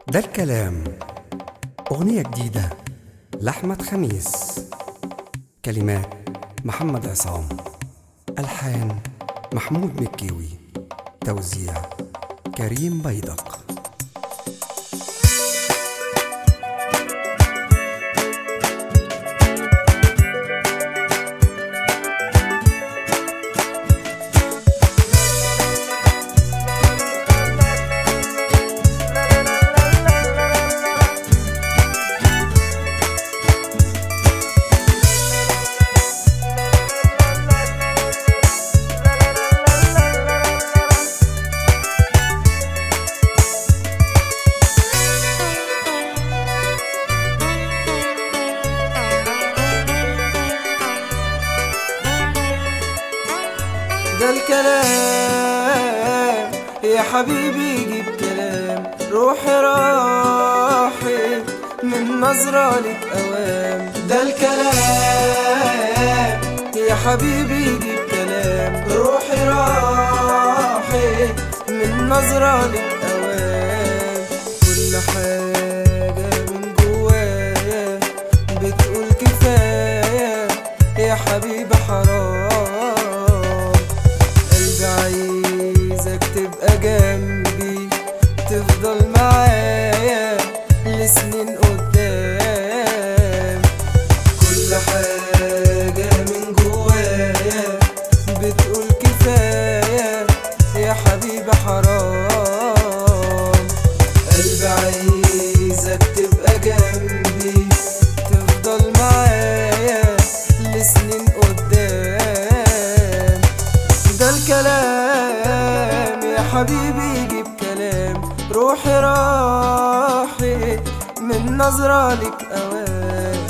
ده الكلام أغنية جديدة لأحمد خميس كلمات محمد عصام ألحان محمود مكيوي توزيع كريم بيضق ده الكلام يا حبيبي جيب كلام روحي راحت من نظرة لك أوام ده الكلام يا حبيبي جيب كلام روحي راحت من نظرة لك أوام كل حاجة من جوايا بتقول كفاية يا حبيبي حرام قلبي عايزك تبقى جنبي تفضل معايا لسنين قدام كل حاجة من جوايا بتقول كفاية يا حبيبي حرام قلبي عايزك تبقى جنبي تفضل معايا لسنين قدام ده الكلام يا حبيبي جيب كلام روحي راحت من نظرة لك أوام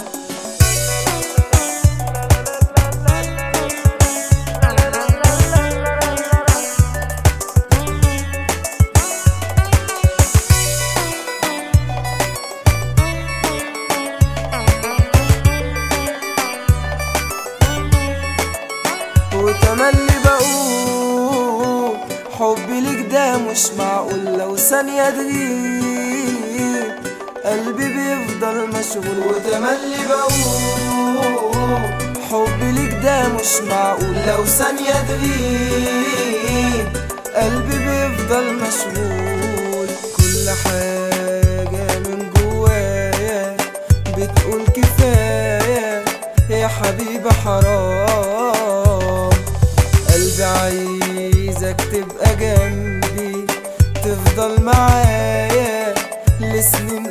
وتملي بقول حبي ليك ده مش معقول لو ثانية تغيب قلبي بيفضل مشغول وتملي بقول حبي ليك ده مش معقول لو ثانية تغيب قلبي بيفضل مشغول كل حاجة من جوايا بتقول كفاية يا حبيبي حرام قلبي عايزك تبقى جنبي تفضل معايا لسنين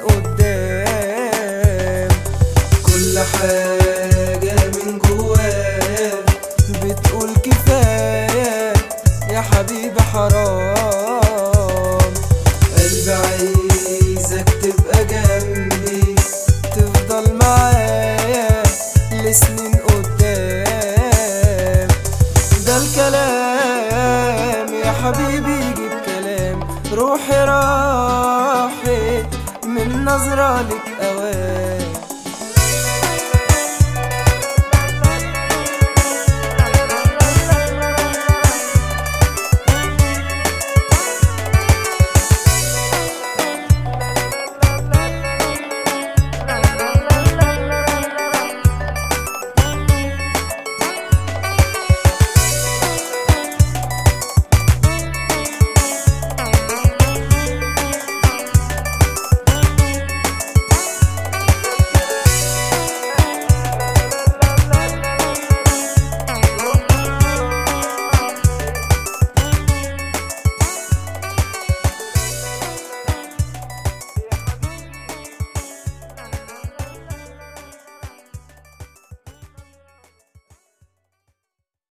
قدام كل حاجة من جوايا بتقول كفاية يا حبيبي حرام قلبي عايزك تبقى جنبي تفضل معايا لسنين قدام ده الكلام يا حبيبي جيب كلام روحي راحت من نظرة لك